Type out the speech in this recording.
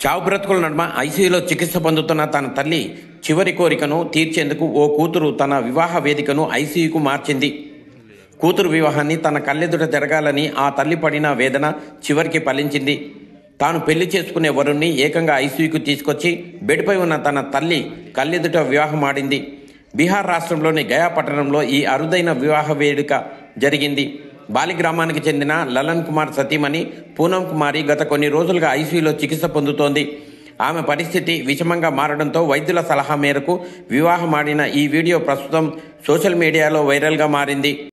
చావు బ్రతుకుల నడుమ ఐసీయూలో చికిత్స పొందుతున్న తన తల్లి చివరి కోరికను తీర్చేందుకు ఓ కూతురు తన వివాహ వేదికను ఐసీయూకు మార్చింది కూతురు వివాహాన్ని తన కళ్ళెదుట జరగాలని ఆ తల్లి పడిన వేదన చివరికి ఫలించింది తాను పెళ్లి చేసుకునే వరుణ్ణి ఏకంగా ఐసీయూకు తీసుకొచ్చి బెడ్పై ఉన్న తన తల్లి కళ్ళెదుట వివాహం ఆడింది బీహార్ రాష్ట్రంలోని గయా పట్టణంలో ఈ అరుదైన వివాహ వేడుక జరిగింది బాలి గ్రామానికి చెందిన లలన్ కుమార్ సతీమణి పూనం కుమారి గత కొన్ని రోజులుగా ఐసీయూలో చికిత్స పొందుతోంది ఆమె పరిస్థితి విషమంగా మారడంతో వైద్యుల సలహా మేరకు వివాహమాడిన ఈ వీడియో ప్రస్తుతం సోషల్ మీడియాలో వైరల్గా మారింది